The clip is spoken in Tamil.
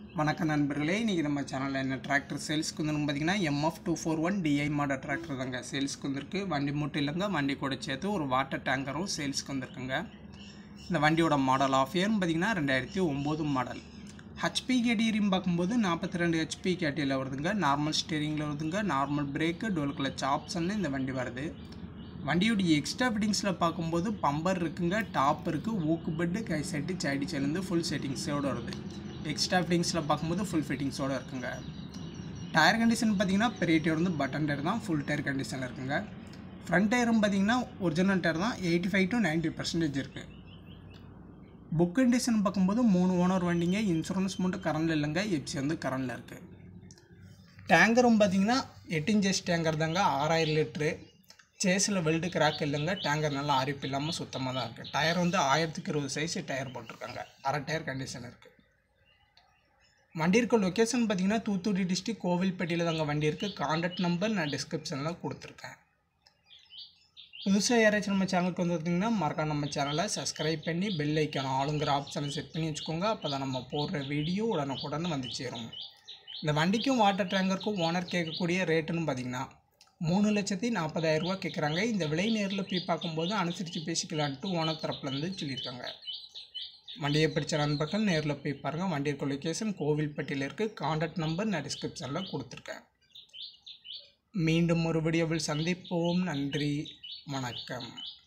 வணக்கம் நண்பர்களே இன்றைக்கி நம்ம சேனலில் என்ன டிராக்டர் சேல்ஸ்க்கு வந்து பார்த்தீங்கன்னா MF two four one DI model tractor தாங்க சேல்ஸ்க்கு வந்திருக்கு வண்டி மட்டும் இல்லைங்க வண்டி கூட சேர்த்து ஒரு வாட்டர் டேங்கரும் சேல்ஸ்க்கு வந்திருக்குங்க இந்த வண்டியோட மாடல் ஆஃப் இயர்னு பார்த்தீங்கன்னா ரெண்டாயிரத்தி ஒம்பது மாடல் ஹெச்பி கேட்டீரியும் பார்க்கும்போது நாற்பத்தி ரெண்டு ஹெச்பி கேட்டியில் வருதுங்க நார்மல் ஸ்டேரிங்கில் வருதுங்க normal brake dual clutch option இந்த வண்டி வருது வண்டியோடைய எக்ஸ்ட்ரா ஃபிட்டிங்ஸில் பார்க்கும்போது பம்பர் இருக்குங்க டாப் இருக்குது ஊக்கு பெட்டு கை செட்டு சைடு சேர்ந்து ஃபுல் செட்டிங்ஸோடு வருது எக்ஸ்ட்ரா ஃபிட்டிங்ஸில் பார்க்கும்போது ஃபுல் ஃபிட்டிங்ஸோடு இருக்குங்க டயர் கண்டிஷன் பார்த்தீங்கன்னா பெரிய டயர் வந்து பட்டன் டயர் தான் ஃபுல் டயர் கண்டிஷனில் இருக்குங்க ஃப்ரண்ட் டயரும் பார்த்தீங்கன்னா ஒரிஜினல் டயர் தான் eighty five to ninety percentage இருக்குது புக் கண்டிஷன் பார்க்கும்போது மூணு ஓனர் வண்டிங்க இன்சூரன்ஸ் மட்டும் கரண்டில் இல்லைங்க எப்சி வந்து கரண்டில் இருக்குது டேங்கரும் பார்த்தீங்கன்னா எட்டு இன்ச்சஸ் டேங்கர் தாங்க ஆறாயிரம் லிட்ரு சேஸில் வெல்டு கிராக் இல்லைங்க டேங்கர் நல்லா அரிப்பு இல்லாமல் சுத்தமாக தான் இருக்குது டயர் வந்து ஆயிரத்துக்கு இருபது சைஸ் டயர் போட்டிருக்காங்க அரை டயர் கண்டிஷன் இருக்குது வண்டி இருக்க லொக்கேஷன் பார்த்தீங்கன்னா தூத்துக்குடி டிஸ்ட்ரிக் கோவில்பட்டியில் தாங்க வண்டி இருக்குது காண்டாக்ட் நம்பர் நான் டிஸ்கிரிப்ஷனில் கொடுத்துருக்கேன் புதுசாக யாராச்சும் நம்ம சேனலுக்கு வந்துருந்தீங்கன்னா மறக்காம நம்ம சேனலை சப்ஸ்கிரைப் பண்ணி பெல் ஐக்கான ஆளுங்கிற ஆப்ஷனை செட் பண்ணி வச்சுக்கோங்க அப்போ தான் நம்ம போடுற வீடியோ உடனுக்குடன் வந்து சேரும் இந்த வண்டிக்கும் வாட்டர் டேங்கருக்கும் ஓனர் கேட்கக்கூடிய ரேட்டுன்னு பார்த்தீங்கன்னா மூணு லட்சத்தி நாற்பதாயிரம் ரூபா கேட்குறாங்க இந்த விலை நேரில் போய் பார்க்கும்போது அனுசரித்து பேசிக்கலான்ட்டு ஓனர் தரப்புலேருந்து சொல்லியிருக்காங்க வண்டியை பிடிச்ச நண்பர்கள் நேரில் போய் பாருங்கள் வண்டி இருக்க லொக்கேஷன் கோவில்பட்டியில் இருக்குது காண்டாக்ட் நம்பர் நான் டிஸ்கிரிப்ஷனில் கொடுத்துருக்கேன் மீண்டும் ஒரு வீடியோவில் சந்திப்போம் நன்றி வணக்கம்